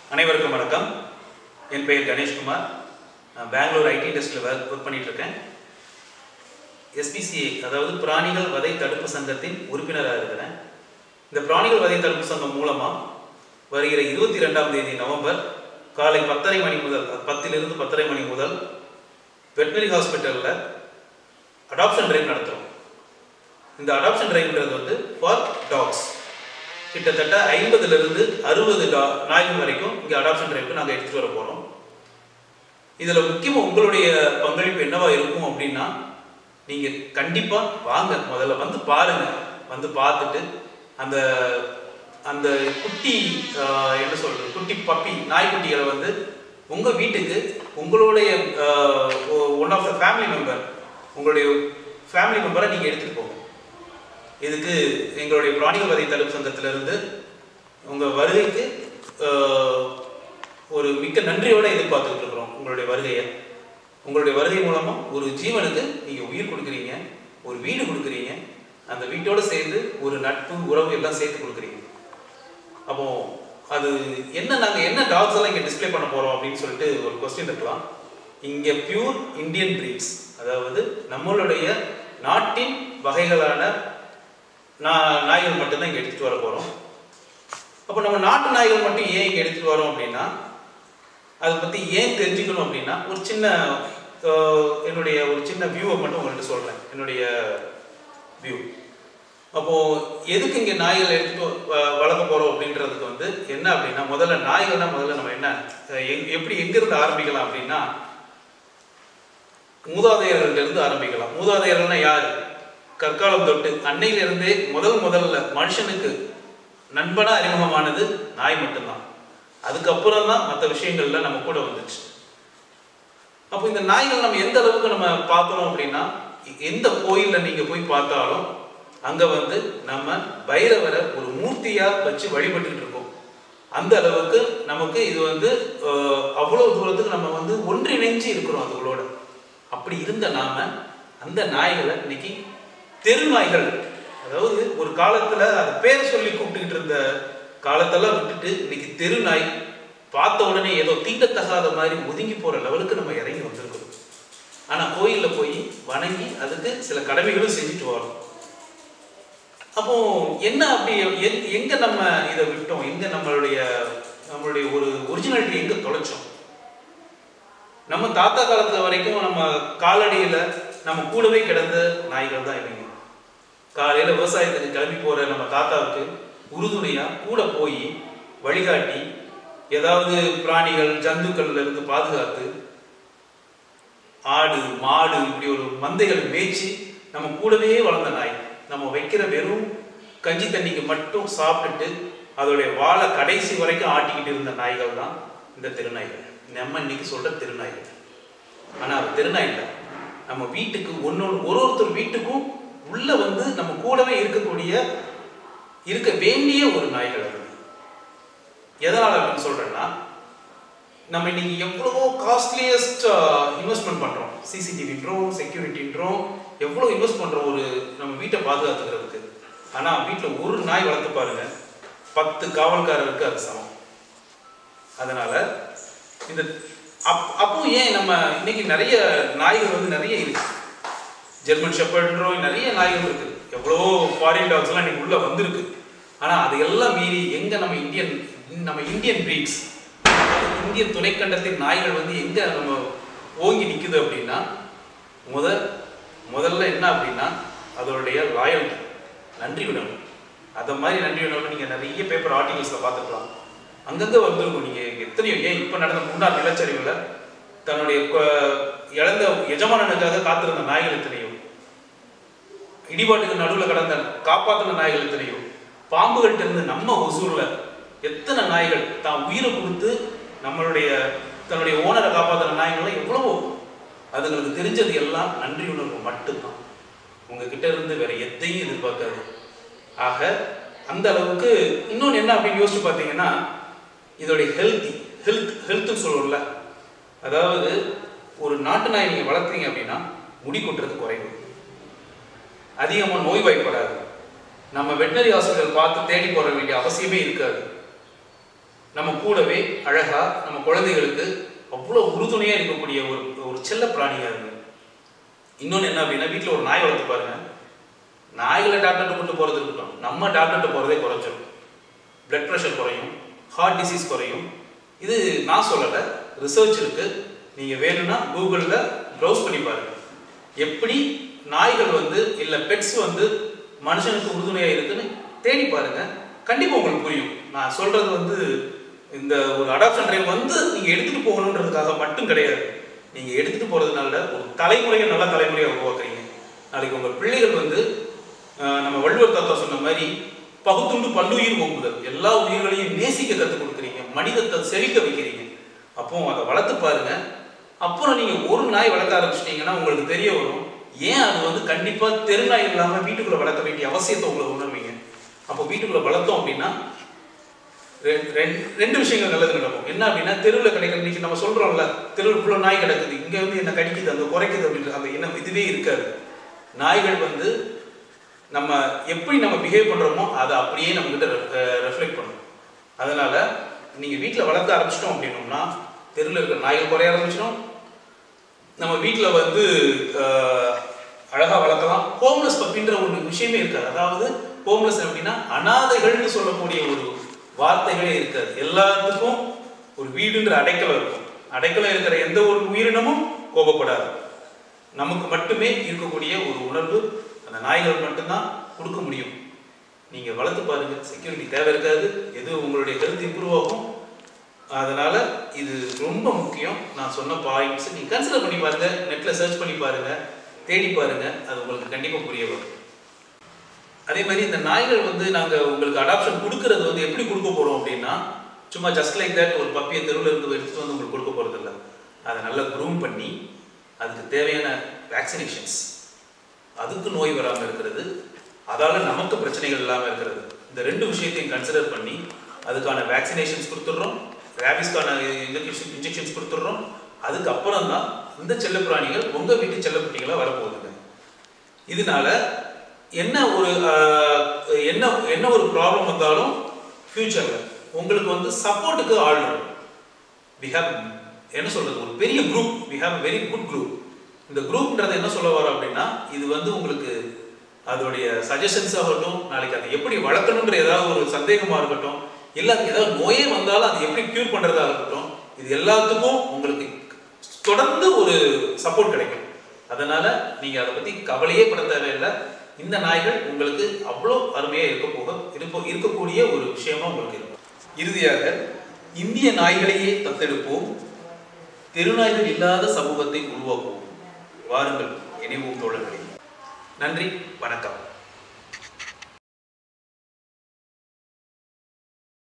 அனைவருக்கும் வணக்கம் என் பெயர் கணேஷ்குமார் நான் பெங்களூர் ஐடி டெஸ்ட்டில் ஒர்க் ஒர்க் பண்ணிட்டு இருக்கேன் எஸ்பிசிஏ அதாவது பிராணிகள் வதை தடுப்பு சங்கத்தின் உறுப்பினராக இருக்கிறேன் இந்த பிராணிகள் வதை தடுப்பு சங்கம் மூலமாக வருகிற இருபத்தி ரெண்டாம் தேதி நவம்பர் காலை பத்தரை மணி முதல் பத்திலிருந்து பத்தரை மணி முதல் வெட்டினரி ஹாஸ்பிட்டலில் அடாப்ஷன் ட்ரைவ் நடத்துகிறோம் இந்த அடாப்ஷன் ட்ரைவ்ன்றது வந்து ஃபார் டாக்ஸ் கிட்டத்தட்ட ஐம்பதுலேருந்து அறுபது டா நாய்கள் வரைக்கும் இங்கே அடாப்ஷன் ட்ரைவுக்கு நாங்கள் எடுத்துகிட்டு வர போகிறோம் இதில் முக்கியமாக உங்களுடைய பங்களிப்பு என்னவா இருக்கும் அப்படின்னா நீங்கள் கண்டிப்பாக வாங்க முதல்ல வந்து பாருங்க வந்து பார்த்துட்டு அந்த அந்த குட்டி ஆஹ், என்ன சொல்கிறது குட்டி பப்பி நாய்க்குட்டிகளை வந்து உங்கள் வீட்டுக்கு உங்களுடைய one of the family member உங்களுடைய ஃபேமிலி மெம்பரை நீங்கள் எடுத்துகிட்டு போங்க இதுக்கு எங்களுடைய பிராணிகள் வதை தடுப்பு சங்கத்திலிருந்து உங்கள் வருகைக்கு ஆஹ், ஒரு மிக்க நன்றியோடு எதிர்பார்த்துட்டு இருக்கிறோம் உங்களுடைய வருகையை உங்களுடைய வருகை மூலமாக ஒரு ஜீவனுக்கு நீங்கள் உயிர் கொடுக்குறீங்க ஒரு வீடு கொடுக்குறீங்க அந்த வீட்டோடு சேர்ந்து ஒரு நட்பு உறவு எல்லாம் சேர்த்து கொடுக்குறீங்க அப்போ அது என்ன நாங்கள் என்ன டாக்ஸ் எல்லாம் இங்கே டிஸ்ப்ளே பண்ண போகிறோம் அப்படின்னு சொல்லிட்டு ஒரு கொஸ்டின் இருக்கலாம் இங்கே பியூர் இந்தியன் பிரீட்ஸ் அதாவது நம்மளுடைய நாட்டின் வகைகளான நா- நாய்கள் மட்டும்தான் இங்கே எடுத்துகிட்டு வர போகிறோம் அப்போ நம்ம நாட்டு நாய்கள் மட்டும் ஏன் இங்கே எடுத்துகிட்டு வரோம் அப்படின்னா அதை பற்றி ஏன் தெரிஞ்சுக்கணும் அப்படின்னா ஒரு சின்ன அஹ், என்னுடைய ஒரு சின்ன வியூவை மட்டும் உங்கள்கிட்ட சொல்கிறேன் என்னுடைய வியூ அப்போது எதுக்கு இங்கே நாய்கள் எடுத்துட்டு வ- வளர்க்க போகிறோம் அப்படின்றதுக்கு வந்து என்ன அப்படின்னா முதல்ல நாய்கள்னா முதல்ல நம்ம என்ன அஹ், எங்- எப்படி எங்கேருந்து ஆரம்பிக்கலாம் அப்படின்னா மூதாதையர்கள்ட்ட இருந்து ஆரம்பிக்கலாம் மூதாதையர்கள்னா யார் கற்காலம் தொட்டு அன்னையிலிருந்தே முதல் முதல்ல மனுஷனுக்கு நண்பனா அறிமுகமானது நாய் மட்டும்தான் அதுக்கப்புறம் தான் மற்ற விஷயங்கள்ல நம்ம கூட வந்துச்சு அப்போ இந்த நாய்கள் நம்ம எந்த அளவுக்கு நம்ம பார்க்கணும் அப்படின்னா எ- எந்த கோயில்ல நீங்க போய் பார்த்தாலும் அங்க வந்து நம்ம பைரவரை ஒரு மூர்த்தியா வச்சு வழிபட்டுக்கிட்டு இருக்கோம் அந்த அளவுக்கு நமக்கு இது வந்து அஹ், அவ்வளவு தூரத்துக்கு நம்ம வந்து ஒன்றிணைஞ்சு இருக்கிறோம் அதுகளோட அப்படி இருந்த நாம அந்த நாய்களை இன்னைக்கு தெரு நாய்கள் அதாவது ஒரு காலத்துல அது பேர் சொல்லி கூப்பிட்டுக்கிட்டு இருந்த காலத்தெல்லாம் விட்டுட்டு இன்னைக்கு தெரு நாய் பார்த்த உடனே ஏதோ தீண்டத்தகாத மாதிரி ஒதுங்கி போற லெவலுக்கு நம்ம இறங்கி வந்திருக்கோம் ஆனா கோயில்ல போய் வணங்கி அதுக்கு சில கடமைகளும் செஞ்சுட்டு வரோம் அப்போ என்ன அப்படி எங்- எங்க நம்ம இதை விட்டோம் எங்க நம்மளுடைய நம்மளுடைய ஒரு ஒரிஜினாலிட்டி எங்க தொலைச்சோம் நம்ம தாத்தா காலத்துல வரைக்கும் நம்ம காலடியில நம்ம கூடவே கிடந்த நாய்கள் தான் இவங்க காலையில விவசாயத்துக்கு கிளம்பி போற நம்ம தாத்தாவுக்கு உறுதுணையா கூட போய் வழிகாட்டி ஏதாவது பிராணிகள் ஜந்துக்கள்ல இருந்து பாதுகாத்து ஆடு மாடு இப்படி ஒரு மந்தைகள் மேய்ச்சி நம்ம கூடவே வளர்ந்த நாய் நம்ம வைக்கிற வெறும் கஞ்சி தண்ணிக்கு மட்டும் சாப்பிட்டுட்டு அதோடைய வாழை கடைசி வரைக்கும் ஆட்டிக்கிட்டு இருந்த நாய்கள் தான் இந்த திருநாய்கள் நம்ம இன்னைக்கு சொல்ற திருநாய்கள் ஆனா அது திருநாய் இல்லை நம்ம வீட்டுக்கு ஒன்று ஒரு ஒருத்தர் வீட்டுக்கும் உள்ள வந்து நம்ம கூடவே இருக்கக்கூடிய இருக்க வேண்டிய ஒரு நாய்கள் அது எதனால் அப்படின்னு சொல்றேன்னா நம்ம இன்னைக்கு எவ்வளவோ காஸ்ட்லியஸ்ட் இன்வெஸ்ட்மெண்ட் பண்றோம் சிசிடிவின்றோம் செக்யூரிட்டின்றோம் எவ்வளோ இன்வெஸ்ட் பண்றோம் ஒரு நம்ம வீட்டை பாதுகாத்துக்கிறதுக்கு ஆனா வீட்டில் ஒரு நாய் வளர்த்து பாருங்க பத்து காவல்காரருக்கு அது சமம் அதனால இந்த அப் அப்போ ஏன் நம்ம இன்னைக்கு நிறைய நாய்கள் வந்து நிறைய இருக்கு ஜெர்மன் ஷெப்பர்ட்ன்றோம் நிறைய நாய்கள் இருக்கு எவ்வளோ ஃபாரின் டாக்ஸ்லாம் இன்னைக்கு உள்ள வந்திருக்கு ஆனா அதையெல்லாம் மீறி எங்க நம்ம இந்தியன் நம்ம இந்தியன் பிரீட்ஸ் இந்திய துணைக்கண்டத்தின் நாய்கள் வந்து எங்க நம்ம ஓங்கி நிக்குது அப்படின்னா முத முதல்ல என்ன அப்படின்னா அதனுடைய லாயல்ட்டி நன்றி உணர்வு அதை மாதிரி நன்றி உணர்வு நீங்க நிறைய பேப்பர் ஆர்டிகல்ஸ்ல பார்த்துக்கலாம் அங்கங்க வந்திருக்கும் நீங்க எத்தனையோ ஏன் இப்ப நடந்த முன்னாள் நிலச்சரிவுல தன்னுடைய கொ- இழந்த எஜமானனுக்காக காத்திருந்த நாய்கள் எத்தனையோ இடிபாட்டுக்கு நடுவில் கடந்த காப்பாத்தின நாய்கள் எத்தனையோ பாம்புகள்ட்ட இருந்து நம்ம ஒசூர்ல எத்தனை நாய்கள் தான் உயிரை கொடுத்து நம்மளுடைய தன்னுடைய ஓனரை காப்பாத்தின நாய்கள்லாம் எவ்வளவோ அதுங்களுக்கு தெரிஞ்சது எல்லாம் நன்றி உணர்வு மட்டும்தான் உங்ககிட்ட இருந்து வேற எதையும் எதிர்பார்க்காது ஆக அந்த அளவுக்கு இன்னொன்று என்ன அப்படின்னு யோசிச்சு பார்த்தீங்கன்னா இதோடைய ஹெல்த்தி ஹெல்த் ஹெல்த்னு சொல்லுவோம்ல அதாவது ஒரு நாட்டு நாய் நீங்கள் வளர்க்குறீங்க அப்படின்னா முடி கொட்டுறது குறைவு அதிகமாக நோய்வாய்ப்படாது நம்ம வெட்டினரி ஹாஸ்பிட்டல் பார்த்து தேடி போற வேண்டிய அவசியமே இருக்காது நம்ம கூடவே அழகா நம்ம குழந்தைகளுக்கு அவ்வளோ உறுதுணையா இருக்கக்கூடிய ஒரு ஒரு செல்ல பிராணியா இருக்கு இன்னொன்று என்ன அப்படின்னா வீட்டில் ஒரு நாய் வளர்த்து பாருங்க நாய்களை டாக்டர்கிட்ட கூட்டு போகிறது இருக்கட்டும் நம்ம டாக்டர்கிட்ட போகிறதே குறைச்சிடும் பிளட் ப்ரெஷர் குறையும் ஹார்ட் டிசீஸ் குறையும் இது நான் சொல்லலை ரிசர்ச் இருக்கு நீங்கள் வேணும்னா கூகுளில் ப்ரௌஸ் பண்ணி பாருங்க எப்படி நாய்கள் வந்து இல்லை பெட்ஸ் வந்து மனுஷனுக்கு உறுதுணையாக இருக்குன்னு தேடி பாருங்க கண்டிப்பாக உங்களுக்கு புரியும் நான் சொல்றது வந்து இந்த ஒரு அடாப்ஷன் ட்ரைவ் வந்து நீங்கள் எடுத்துகிட்டு போகணுன்றதுக்காக மட்டும் கிடையாது நீங்கள் எடுத்துகிட்டு போகிறதுனால ஒரு தலைமுறையை நல்ல தலைமுறையை உருவாக்குறீங்க நாளைக்கு உங்கள் பிள்ளைகள் வந்து ஆஹ், நம்ம வள்ளுவர் தாத்தா சொன்ன மாதிரி பகுத்துண்டு பல்லுயிர் ஓம்புதல் எல்லா உயிர்களையும் நேசிக்க கற்றுக் கொடுக்குறீங்க மனிதத்தை செழிக்க வைக்கிறீங்க அப்போ அதை வளர்த்து பாருங்க அப்புறம் நீங்க ஒரு நாய் வளர்க்க ஆரம்பிச்சிட்டீங்கன்னா உங்களுக்கு தெரிய வரும் ஏன் அது வந்து கண்டிப்பா தெருநாய் இல்லாம வீட்டுக்குள்ள வளர்க்க வேண்டிய அவசியத்தை உங்களை உணர்வீங்க அப்போ வீட்டுக்குள்ள வளர்த்தோம் அப்படின்னா ரெண்டு- ரெண்டு ரெண்டு விஷயங்கள் நல்லது நடக்கும் என்ன அப்படின்னா தெருவில் கிடைக்கிற இன்னைக்கு நம்ம சொல்றோம்ல தெருவில் ஃபுல்லாக நாய் கிடக்குது இங்க வந்து என்ன கடிக்குது அங்க குறைக்குது அப்படின்ற அந்த என்ன இதுவே இருக்காது நாய்கள் வந்து நம்ம எப்படி நம்ம பிஹேவ் பண்றோமோ அதை அப்படியே நம்ம கிட்ட ரெஃப்ளெக்ட் பண்ணும் அதனால நீங்க வீட்டில் வளர்க்க ஆரம்பிச்சிட்டோம் அப்படின்னோம்னா தெருவில் இருக்கிற நாய்கள் குறைய ஆரம்பிச்சிடும் நம்ம வீட்டில் வந்து அஹ், அழகா வளர்க்கலாம் ஹோம்லெஸ் பப்பின்ற ஒரு விஷயமே இருக்காது அதாவது ஹோம்லெஸ் அப்படின்னா அனாதைகள்னு சொல்லக்கூடிய ஒரு வார்த்தைகளே இருக்காது எல்லாத்துக்கும் ஒரு வீடுன்ற அடைக்கலம் இருக்கும் அடைக்கலம் இருக்கிற எந்த ஒரு உயிரினமும் கோபப்படாது நமக்கு மட்டுமே இருக்கக்கூடிய ஒரு உணர்வு அந்த நாய்கள் மட்டும்தான் கொடுக்க முடியும் நீங்க வளர்த்து பாருங்க செக்யூரிட்டி தேவை இருக்காது எது உங்களுடைய ஹெல்த் இம்ப்ரூவ் ஆகும் அதனால இது ரொம்ப முக்கியம் நான் சொன்ன பாயிண்ட்ஸ் நீங்க கன்சிடர் பண்ணி பாருங்க நெட்ல சர்ச் பண்ணி பாருங்க தேடி பாருங்க அது உங்களுக்கு கண்டிப்பா புரிய வரும் அதே மாதிரி இந்த நாய்கள் வந்து நாங்க உங்களுக்கு அடாப்ஷன் கொடுக்கறது வந்து எப்படி கொடுக்க போறோம் அப்படின்னா சும்மா ஜஸ்ட் லைக் தட் ஒரு பப்பியை தெருவில் இருந்து எடுத்துட்டு வந்து உங்களுக்கு கொடுக்க போறது இல்ல அதை நல்லா க்ரூம் பண்ணி அதுக்கு தேவையான வேக்சினேஷன்ஸ் அதுக்கு நோய் வராமல் இருக்கிறது அதால நமக்கு பிரச்சனைகள் இல்லாமல் இருக்கிறது இந்த ரெண்டு விஷயத்தையும் கன்சிடர் பண்ணி அதுக்கான வேக்சினேஷன்ஸ் கொடுத்துட்றோம் ரேபிஸ்க்கான இன்ஜெக்ஷன் இன்ஜெக்ஷன்ஸ் கொடுத்துட்றோம் அதுக்கப்புறம் தான் இந்த செல்லப்பிராணிகள் உங்க வீட்டு செல்லக்குட்டிகளாக வரப்போகுதுங்க இதனால என்ன ஒரு ஆஹ், என்ன என்ன ஒரு ப்ராப்ளம் வந்தாலும் ஃபியூச்சர்ல உங்களுக்கு வந்து சப்போர்ட்டுக்கு ஆள் இருக்கும் வி ஹேவ் என்ன சொல்றது ஒரு பெரிய group we have very good group இந்த குரூப்ன்றது என்ன சொல்ல வரோம் அப்படின்னா இது வந்து உங்களுக்கு அதோடைய சஜஷன்ஸ் ஆகட்டும் நாளைக்கு அதை எப்படி வளர்க்கணுன்ற ஏதாவது ஒரு சந்தேகமா இருக்கட்டும் இல்ல அதுக்கு ஏதாவது நோயே வந்தாலும் அதை எப்படி கியூர் பண்றதா இருக்கட்டும் இது எல்லாத்துக்கும் உங்களுக்கு தொடர்ந்து ஒரு சப்போர்ட் கிடைக்கும் அதனால நீங்க அதை பத்தி கவலையே பட தேவையில்லை இந்த நாய்கள் உங்களுக்கு அவ்வளோ அருமையா இருக்க போக இருப்ப இருக்கக்கூடிய ஒரு விஷயமா உங்களுக்கு இருக்கும் இறுதியாக இந்திய நாய்களையே தத்தெடுப்போம் தெருநாய்கள் இல்லாத சமூகத்தை உருவாக்குவோம் வாருங்கள் இணைவோம் தோழர்களே நன்றி வணக்கம்